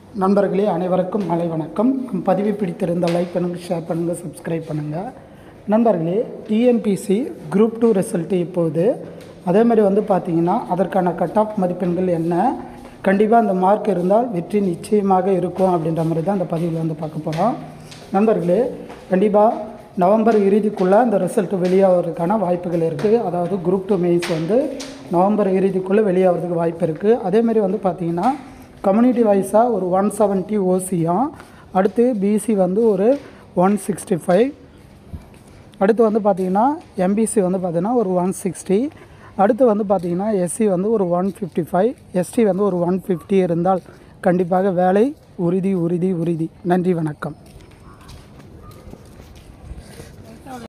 நண்பர்களே அனைவருக்கும் மாலை வணக்கம் நம் பதிவை பிடித்திருந்த லைக் பண்ணுங்கள் ஷேர் பண்ணுங்கள் சப்ஸ்கிரைப் பண்ணுங்கள் நண்பர்களே டிஎன்பிசி குரூப் டூ ரிசல்ட்டு இப்போது அதே மாதிரி வந்து பார்த்தீங்கன்னா அதற்கான கட் ஆஃப் மதிப்பெண்கள் என்ன கண்டிப்பாக அந்த மார்க் இருந்தால் வெற்றி நிச்சயமாக இருக்கும் அப்படின்ற மாதிரி தான் இந்த பதிவில் வந்து பார்க்க போகிறோம் நண்பர்களே கண்டிப்பாக நவம்பர் இறுதிக்குள்ளே அந்த ரிசல்ட் வெளியாகிறதுக்கான வாய்ப்புகள் இருக்குது அதாவது குரூப் டூ மெயின்ஸ் வந்து நவம்பர் இறுதிக்குள்ளே வெளியாகிறதுக்கு வாய்ப்பு இருக்குது அதேமாரி வந்து பார்த்திங்கன்னா கம்யூனிட்டி வைஸாக ஒரு ஒன் செவன்ட்டி ஓசியும் அடுத்து பிசி வந்து ஒரு ஒன் சிக்ஸ்டி ஃபைவ் அடுத்து வந்து பார்த்திங்கன்னா எம்பிசி வந்து பார்த்திங்கன்னா ஒரு ஒன் சிக்ஸ்டி அடுத்து வந்து பார்த்திங்கன்னா எஸ்சி வந்து ஒரு ஒன் ஃபிஃப்டி ஃபைவ் எஸ்டி வந்து ஒரு ஒன் ஃபிஃப்டி இருந்தால் கண்டிப்பாக வேலை உறுதி உறுதி உறுதி நன்றி வணக்கம்